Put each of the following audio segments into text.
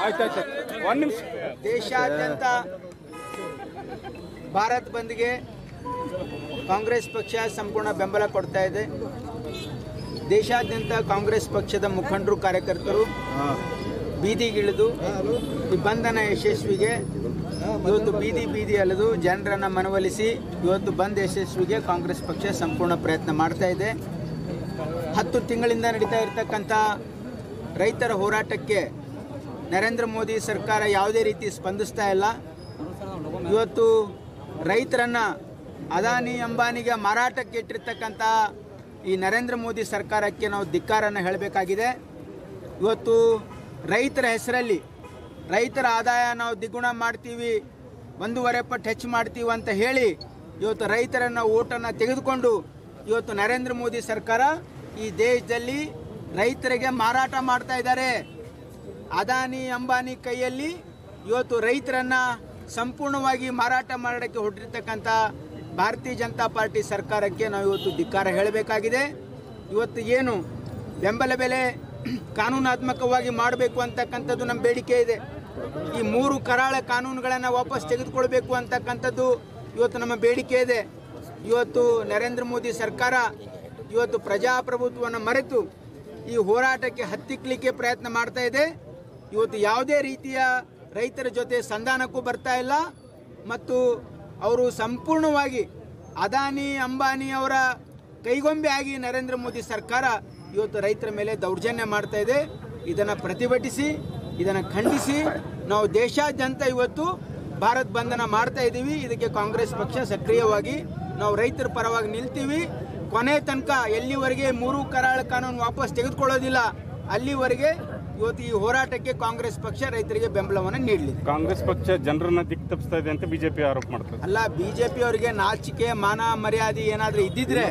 ಆಯ್ತಾಯ್ತು ಒಂದು ನಿಮಿಷ ದೇಶಾದ್ಯಂತ ಭಾರತ್ ಬಂದ್ಗೆ ಕಾಂಗ್ರೆಸ್ ಪಕ್ಷ ಸಂಪೂರ್ಣ ಬೆಂಬಲ ಕೊಡ್ತಾ ಇದೆ ದೇಶಾದ್ಯಂತ ಕಾಂಗ್ರೆಸ್ ಪಕ್ಷದ ಮುಖಂಡರು ಕಾರ್ಯಕರ್ತರು ಬೀದಿಗಿಳಿದು ಈ ಬಂಧನ ಯಶಸ್ವಿಗೆ ಇವತ್ತು ಬೀದಿ ಬೀದಿ ಅಲೆದು ಜನರನ್ನು ಮನವೊಲಿಸಿ ಇವತ್ತು ಬಂದ್ ಯಶಸ್ವಿಗೆ ಕಾಂಗ್ರೆಸ್ ಪಕ್ಷ ಸಂಪೂರ್ಣ ಪ್ರಯತ್ನ ಮಾಡ್ತಾ ಇದೆ ಹತ್ತು ತಿಂಗಳಿಂದ ನಡೀತಾ ಇರತಕ್ಕಂಥ ರೈತರ ಹೋರಾಟಕ್ಕೆ ನರೇಂದ್ರ ಮೋದಿ ಸರ್ಕಾರ ಯಾವುದೇ ರೀತಿ ಸ್ಪಂದಿಸ್ತಾ ಇಲ್ಲ ಇವತ್ತು ರೈತರನ್ನ ಅದಾನಿ ಅಂಬಾನಿಗೆ ಮಾರಾಟಕ್ಕೆ ಇಟ್ಟಿರ್ತಕ್ಕಂಥ ಈ ನರೇಂದ್ರ ಮೋದಿ ಸರ್ಕಾರಕ್ಕೆ ನಾವು ಧಿಕ್ಕಾರನ್ನು ಹೇಳಬೇಕಾಗಿದೆ ಇವತ್ತು ರೈತರ ಹೆಸರಲ್ಲಿ ರೈತರ ಆದಾಯ ನಾವು ದ್ವಿಗುಣ ಮಾಡ್ತೀವಿ ಒಂದೂವರೆ ಪಟ್ಟು ಹೆಚ್ಚು ಮಾಡ್ತೀವಿ ಅಂತ ಹೇಳಿ ಇವತ್ತು ರೈತರನ್ನ ಓಟನ್ನು ತೆಗೆದುಕೊಂಡು ಇವತ್ತು ನರೇಂದ್ರ ಮೋದಿ ಸರ್ಕಾರ ಈ ದೇಶದಲ್ಲಿ ರೈತರಿಗೆ ಮಾರಾಟ ಮಾಡ್ತಾ ಇದ್ದಾರೆ ಅದಾನಿ ಅಂಬಾನಿ ಕೈಯಲ್ಲಿ ಇವತ್ತು ರೈತರನ್ನ ಸಂಪೂರ್ಣವಾಗಿ ಮಾರಾಟ ಮಾಡೋಕ್ಕೆ ಹೊರಟಿರ್ತಕ್ಕಂಥ ಭಾರತೀಯ ಜನತಾ ಪಾರ್ಟಿ ಸರ್ಕಾರಕ್ಕೆ ನಾವು ಇವತ್ತು ಧಿಕ್ಕಾರ ಹೇಳಬೇಕಾಗಿದೆ ಇವತ್ತು ಏನು ಬೆಂಬಲ ಬೆಲೆ ಕಾನೂನಾತ್ಮಕವಾಗಿ ಮಾಡಬೇಕು ಅಂತಕ್ಕಂಥದ್ದು ನಮ್ಮ ಬೇಡಿಕೆ ಇದೆ ಈ ಮೂರು ಕರಾಳ ಕಾನೂನುಗಳನ್ನು ವಾಪಸ್ ತೆಗೆದುಕೊಳ್ಬೇಕು ಅಂತಕ್ಕಂಥದ್ದು ಇವತ್ತು ನಮ್ಮ ಬೇಡಿಕೆ ಇದೆ ಇವತ್ತು ನರೇಂದ್ರ ಮೋದಿ ಸರ್ಕಾರ ಇವತ್ತು ಪ್ರಜಾಪ್ರಭುತ್ವವನ್ನು ಮರೆತು ಈ ಹೋರಾಟಕ್ಕೆ ಹತ್ತಿಕ್ಕಲಿಕ್ಕೆ ಪ್ರಯತ್ನ ಮಾಡ್ತಾ ಇದೆ ಇವತ್ತು ಯಾವುದೇ ರೀತಿಯ ರೈತರ ಜೊತೆ ಸಂಧಾನಕ್ಕೂ ಬರ್ತಾ ಇಲ್ಲ ಮತ್ತು ಅವರು ಸಂಪೂರ್ಣವಾಗಿ ಅದಾನಿ ಅಂಬಾನಿ ಅವರ ಕೈಗೊಂಬೆ ಆಗಿ ನರೇಂದ್ರ ಮೋದಿ ಸರ್ಕಾರ ಇವತ್ತು ರೈತರ ಮೇಲೆ ದೌರ್ಜನ್ಯ ಮಾಡ್ತಾ ಇದೆ ಇದನ್ನು ಪ್ರತಿಭಟಿಸಿ ಇದನ್ನು ಖಂಡಿಸಿ ನಾವು ದೇಶಾದ್ಯಂತ ಇವತ್ತು ಭಾರತ್ ಬಂಧನ ಮಾಡ್ತಾ ಇದ್ದೀವಿ ಇದಕ್ಕೆ ಕಾಂಗ್ರೆಸ್ ಪಕ್ಷ ಸಕ್ರಿಯವಾಗಿ ನಾವು ರೈತರ ಪರವಾಗಿ ನಿಲ್ತೀವಿ ಕೊನೆ ತನಕ ಎಲ್ಲಿವರೆಗೆ ಮೂರು ಕರಾಳ ಕಾನೂನು ವಾಪಸ್ ತೆಗೆದುಕೊಳ್ಳೋದಿಲ್ಲ ಅಲ್ಲಿವರೆಗೆ ಇವತ್ತು ಈ ಹೋರಾಟಕ್ಕೆ ಕಾಂಗ್ರೆಸ್ ಪಕ್ಷ ರೈತರಿಗೆ ಬೆಂಬಲವನ್ನು ನೀಡಲಿ ಕಾಂಗ್ರೆಸ್ ಪಕ್ಷ ಜನರನ್ನ ದಿಕ್ ತಪ್ಪಿಸ್ತಾ ಇದೆ ಅಂತ ಬಿಜೆಪಿ ಆರೋಪ ಮಾಡ್ತಾರೆ ಅಲ್ಲ ಬಿಜೆಪಿ ಅವರಿಗೆ ನಾಚಿಕೆ ಮಾನ ಮರ್ಯಾದೆ ಏನಾದ್ರೂ ಇದ್ದಿದ್ರೆ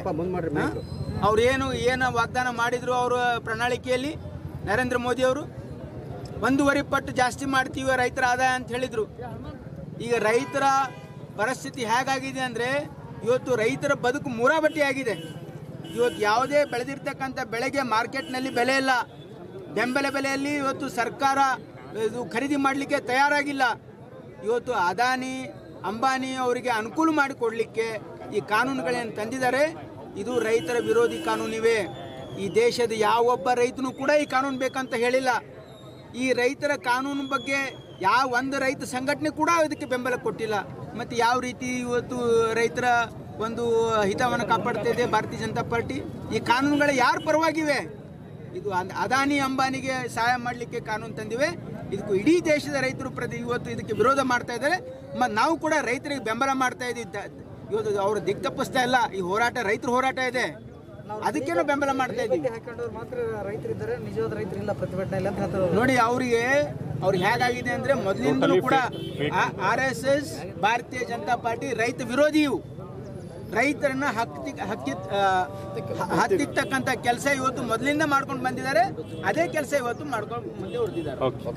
ಅವ್ರು ಏನು ಏನು ವಾಗ್ದಾನ ಮಾಡಿದ್ರು ಅವರ ಪ್ರಣಾಳಿಕೆಯಲ್ಲಿ ನರೇಂದ್ರ ಮೋದಿ ಅವರು ಒಂದೂವರೆ ಪಟ್ಟು ಜಾಸ್ತಿ ಮಾಡ್ತೀವಿ ರೈತರ ಆದಾಯ ಅಂತ ಹೇಳಿದ್ರು ಈಗ ರೈತರ ಪರಿಸ್ಥಿತಿ ಹೇಗಾಗಿದೆ ಅಂದರೆ ಇವತ್ತು ರೈತರ ಬದುಕು ಮೂರಾಬಟ್ಟಿ ಆಗಿದೆ ಇವತ್ತು ಯಾವುದೇ ಬೆಳೆದಿರ್ತಕ್ಕಂಥ ಬೆಳೆಗೆ ಮಾರ್ಕೆಟ್ನಲ್ಲಿ ಬೆಲೆ ಇಲ್ಲ ಬೆಂಬಲ ಬೆಲೆಯಲ್ಲಿ ಇವತ್ತು ಸರ್ಕಾರ ಇದು ಖರೀದಿ ಮಾಡಲಿಕ್ಕೆ ತಯಾರಾಗಿಲ್ಲ ಇವತ್ತು ಅದಾನಿ ಅಂಬಾನಿ ಅವರಿಗೆ ಅನುಕೂಲ ಮಾಡಿಕೊಡ್ಲಿಕ್ಕೆ ಈ ಕಾನೂನುಗಳೇನು ತಂದಿದ್ದಾರೆ ಇದು ರೈತರ ವಿರೋಧಿ ಕಾನೂನಿವೆ ಈ ದೇಶದ ಯಾವೊಬ್ಬ ರೈತನು ಕೂಡ ಈ ಕಾನೂನು ಬೇಕಂತ ಹೇಳಿಲ್ಲ ಈ ರೈತರ ಕಾನೂನು ಬಗ್ಗೆ ಯಾವ ಒಂದು ರೈತ ಸಂಘಟನೆ ಕೂಡ ಇದಕ್ಕೆ ಬೆಂಬಲ ಕೊಟ್ಟಿಲ್ಲ ಮತ್ತು ಯಾವ ರೀತಿ ಇವತ್ತು ರೈತರ ಒಂದು ಹಿತವನ್ನು ಕಾಪಾಡ್ತಾ ಇದೆ ಭಾರತೀಯ ಜನತಾ ಪಾರ್ಟಿ ಈ ಕಾನೂನುಗಳು ಯಾರ ಪರವಾಗಿವೆ ಇದು ಅದ್- ಅದಾನಿ ಅಂಬಾನಿಗೆ ಸಹಾಯ ಮಾಡಲಿಕ್ಕೆ ಕಾನೂನು ತಂದಿವೆ ಇದಕ್ಕೂ ಇಡೀ ದೇಶದ ರೈತರು ಪ್ರತಿ ಇವತ್ತು ಇದಕ್ಕೆ ವಿರೋಧ ಮಾಡ್ತಾ ಇದ್ದಾರೆ ಮತ್ತು ನಾವು ಕೂಡ ರೈತರಿಗೆ ಬೆಂಬಲ ಮಾಡ್ತಾ ಇದ್ದೀವಿ ದ- ಇವತ್ತು ಅವರು ದಿಕ್ ತಪ್ಪಿಸ್ತಾ ಇಲ್ಲ ಈ ಹೋರಾಟ ರೈತರ ಹೋರಾಟ ಇದೆ ಅದಕ್ಕೇನು ಬೆಂಬಲ ಮಾಡ್ತಾ ಇದ್ದೀವಿ ಹಾಕೊಂಡವ್ರು ಮಾತ್ರ ರೈತರಿದ್ದಾರೆ ನಿಜವಾದ ರೈತರಿಲ್ಲ ಪ್ರತಿಭಟನೆ ಅಂತ ಹೇಳ್ತಾರೆ ನೋಡಿ ಅವರಿಗೆ ಅವ್ರಿಗೆ ಹೇಗಾಗಿದೆ ಅಂದ್ರೆ ಮೊದಲಿಂದಲೂ ಕೂಡ ಆರ್ ಎಸ್ ಎಸ್ ಭಾರತೀಯ ಜನತಾ ಪಾರ್ಟಿ ರೈತ ವಿರೋಧಿ ಇವು ರೈತರನ್ನ ಹತ್ತಿ ಹಕ್ಕಿ ಆ, ಹ- ಹತ್ತಿರ್ತಕ್ಕಂಥ ಕೆಲಸ ಇವತ್ತು ಮೊದಲಿಂದ ಮಾಡ್ಕೊಂಡು ಬಂದಿದ್ದಾರೆ ಅದೇ ಕೆಲಸ ಇವತ್ತು ಮಾಡ್ಕೊಂಡು ಮುಂದೆ ಹೊರದಿದ್ದಾರೆ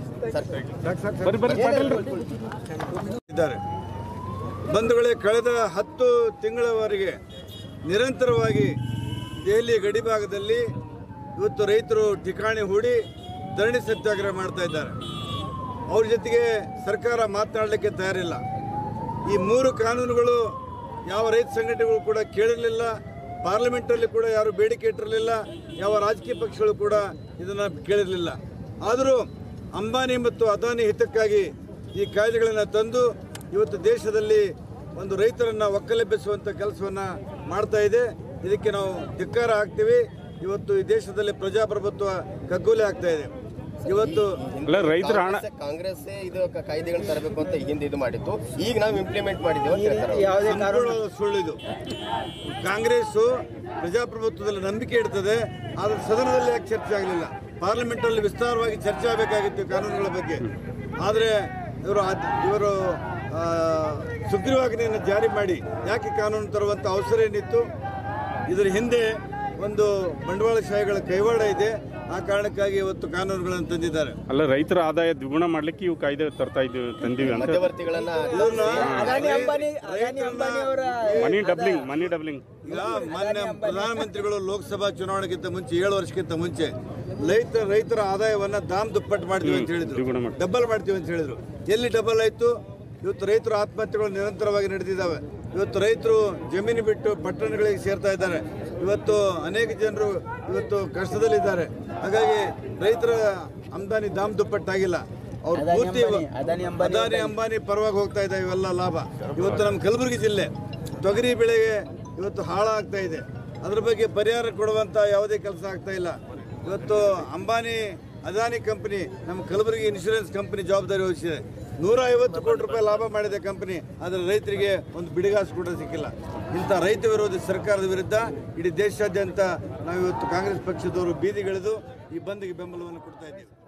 ಓಕೆ ಬರ್ರಿ ಬರ್ರಿ ಪಾಟೀಲ್ ಇದ್ದಾರೆ ಬಂಧುಗಳೇ ಕಳೆದ ಹತ್ತು ತಿಂಗಳವರೆಗೆ ನಿರಂತರವಾಗಿ ದೆಹಲಿ ಗಡಿಭಾಗದಲ್ಲಿ ಇವತ್ತು ರೈತರು ಠಿಕಾಣಿ ಹೂಡಿ ಧರಣಿ ಸತ್ಯಾಗ್ರಹ ಮಾಡ್ತಾ ಇದ್ದಾರೆ ಅವ್ರ ಜೊತೆಗೆ ಸರ್ಕಾರ ಮಾತನಾಡಲಿಕ್ಕೆ ತಯಾರಿಲ್ಲ ಈ ಮೂರು ಕಾನೂನುಗಳು ಯಾವ ರೈತ ಸಂಘಟನೆಗಳು ಕೂಡ ಕೇಳಿರಲಿಲ್ಲ ಪಾರ್ಲಿಮೆಂಟಲ್ಲಿ ಕೂಡ ಯಾರು ಬೇಡಿಕೆ ಇಟ್ಟಿರಲಿಲ್ಲ ಯಾವ ರಾಜಕೀಯ ಪಕ್ಷಗಳು ಕೂಡ ಇದನ್ನು ಕೇಳಿರಲಿಲ್ಲ ಆದರೂ ಅಂಬಾನಿ ಮತ್ತು ಅದಾನಿ ಹಿತಕ್ಕಾಗಿ ಈ ಕಾಯ್ದೆಗಳನ್ನು ತಂದು ಇವತ್ತು ದೇಶದಲ್ಲಿ ಒಂದು ರೈತರನ್ನು ಒಕ್ಕಲೆಬ್ಬಿಸುವಂಥ ಕೆಲಸವನ್ನು ಮಾಡ್ತಾ ಇದೆ ಇದಕ್ಕೆ ನಾವು ಧಿಕ್ಕಾರ ಹಾಕ್ತೀವಿ ಇವತ್ತು ಈ ದೇಶದಲ್ಲಿ ಪ್ರಜಾಪ್ರಭುತ್ವ ಕಗ್ಗೊಲೆ ಆಗ್ತಾ ಇದೆ ಇವತ್ತು ಅಲ್ಲ ರೈತರ ಹಣ ಕಾಂಗ್ರೆಸ್ ಇದು ಕ- ಕಾಯ್ದೆಗಳು ತರಬೇಕು ಅಂತ ಹಿಂದೆ ಇದು ಮಾಡಿತ್ತು ಈಗ ನಾವು ಇಂಪ್ಲಿಮೆಂಟ್ ಮಾಡಿದ್ದೀವಿ ಅಂತ ಹೇಳ್ತಾರೆ ಅವ್ರು. ಯಾವುದೇ ಕಾನೂನು ಸಂಪೂರ್ಣ ಸುಳ್ಳಿದು ಕಾಂಗ್ರೆಸ್ಸು ಪ್ರಜಾಪ್ರಭುತ್ವದಲ್ಲಿ ನಂಬಿಕೆ ಇಡ್ತದೆ ಆದರೆ ಸದನದಲ್ಲಿ ಯಾಕೆ ಚರ್ಚೆ ಆಗಲಿಲ್ಲ ಪಾರ್ಲಿಮೆಂಟಲ್ಲಿ ವಿಸ್ತಾರವಾಗಿ ಚರ್ಚೆ ಆಗಬೇಕಾಗಿತ್ತು ಕಾನೂನುಗಳ ಬಗ್ಗೆ ಆದರೆ ಇವರು ಅದ್- ಇವರು ಆ, ಸುಗ್ರೀವಾಜ್ಞೆಯನ್ನು ಜಾರಿ ಮಾಡಿ ಯಾಕೆ ಕಾನೂನು ತರುವಂಥ ಅವಸರ ಏನಿತ್ತು ಇದರ ಹಿಂದೆ ಒಂದು ಬಂಡವಾಳಶಾಹಿಗಳ ಕೈವಾಡ ಇದೆ ಆ ಕಾರಣಕ್ಕಾಗಿ ಇವತ್ತು ಕಾನೂನುಗಳನ್ನು ತಂದಿದ್ದಾರೆ ಅಲ್ಲ ರೈತರ ಆದಾಯ ದ್ವಿಗುಣ ಮಾಡ್ಲಿಕ್ಕೆ ಇವು ಕಾಯ್ದೆ ತರ್ತಾ ಇದ್ದೀವಿ ತಂದೀವಿ ಅಂತ ಮಧ್ಯವರ್ತಿಗಳನ್ನ ಇದನ್ನ ಅದಾನಿ ಅಂಬಾನಿ ಅದಾನಿ ಅಂಬಾನಿ ಅವರ ಮನಿ ಡಬ್ಲಿಂಗ್ ಮನಿ ಡಬ್ಲಿಂಗ್ ಈಗ ಮಾನ್ಯ ಪ್ರಧಾನಮಂತ್ರಿಗಳು ಲೋಕಸಭಾ ಚುನಾವಣೆಗಿಂತ ಮುಂಚೆ ಏಳು ವರ್ಷಕ್ಕಿಂತ ಮುಂಚೆ ರೈತ ರೈತರ ಆದಾಯವನ್ನ ದಾಮ್ ದುಪ್ಪಟ್ಟು ಮಾಡ್ತೀವಿ ಅಂತ ಹೇಳಿದ್ರು ದ್ವಿಗುಣ ಮಾಡ್ತೀವಿ. ಡಬಲ್ ಮಾಡ್ತೀವಿ ಅಂತ ಹೇಳಿದ್ರು ಎಲ್ಲಿ ಡಬಲ್ ಆಯ್ತು ಇವತ್ತು ರೈತರ ಆತ್ಮಹತ್ಯೆಗಳು ನಿರಂತರವಾಗಿ ನಡೆದಿದ್ದಾವೆ ಇವತ್ತು ರೈತರು ಜಮೀನು ಬಿಟ್ಟು ಪಟ್ಟಣಗಳಿಗೆ ಸೇರ್ತಾ ಇದ್ದಾರೆ ಇವತ್ತು ಅನೇಕ ಜನರು ಇವತ್ತು ಕಷ್ಟದಲ್ಲಿದ್ದಾರೆ ಹಾಗಾಗಿ ರೈತರ ಆಮದಾನಿ ದಾಮ್ ದುಪ್ಪಟ್ಟಾಗಿಲ್ಲ ಅವ್ರು ಅದಾನಿ ಪೂರ್ತಿ ಅಂಬಾನಿ, ಅದಾನಿ ಅಂಬಾನಿ ಅದಾನಿ ಅಂಬಾನಿ ಪರವಾಗಿ ಹೋಗ್ತಾ ಇದ್ದಾವೆ ಇವೆಲ್ಲ ಲಾಭ ಇವತ್ತು ನಮ್ಮ ಕಲಬುರಗಿ ಜಿಲ್ಲೆ ತೊಗರಿ ಬೆಳೆಗೆ ಇವತ್ತು ಹಾಳಾಗ್ತಾ ಇದೆ ಅದ್ರ ಬಗ್ಗೆ ಪರಿಹಾರ ಕೊಡುವಂತ ಯಾವುದೇ ಕೆಲಸ ಆಗ್ತಾ ಇಲ್ಲ ಇವತ್ತು ಅಂಬಾನಿ ಅದಾನಿ ಕಂಪನಿ ನಮ್ಮ ಕಲಬುರಗಿ ಇನ್ಶೂರೆನ್ಸ್ ಕಂಪನಿ ಜವಾಬ್ದಾರಿ ವಹಿಸಿದೆ ನೂರ ಐವತ್ತು ಕೋಟಿ ರೂಪಾಯಿ ಲಾಭ ಮಾಡಿದೆ ಕಂಪನಿ ಆದರೆ ರೈತರಿಗೆ ಒಂದು ಬಿಡಿಗಾಸು ಕೂಡ ಸಿಕ್ಕಿಲ್ಲ ಇಂಥ ರೈತ ವಿರೋಧಿ ಸರ್ಕಾರದ ವಿರುದ್ಧ ಇಡೀ ದೇಶಾದ್ಯಂತ ನಾವು ಇವತ್ತು ಕಾಂಗ್ರೆಸ್ ಪಕ್ಷದವರು ಬೀದಿಗಿಳಿದು ಈ ಬಂದ್ಗೆ ಬೆಂಬಲವನ್ನು ಕೊಡ್ತಾ ಇದ್ದೀವಿ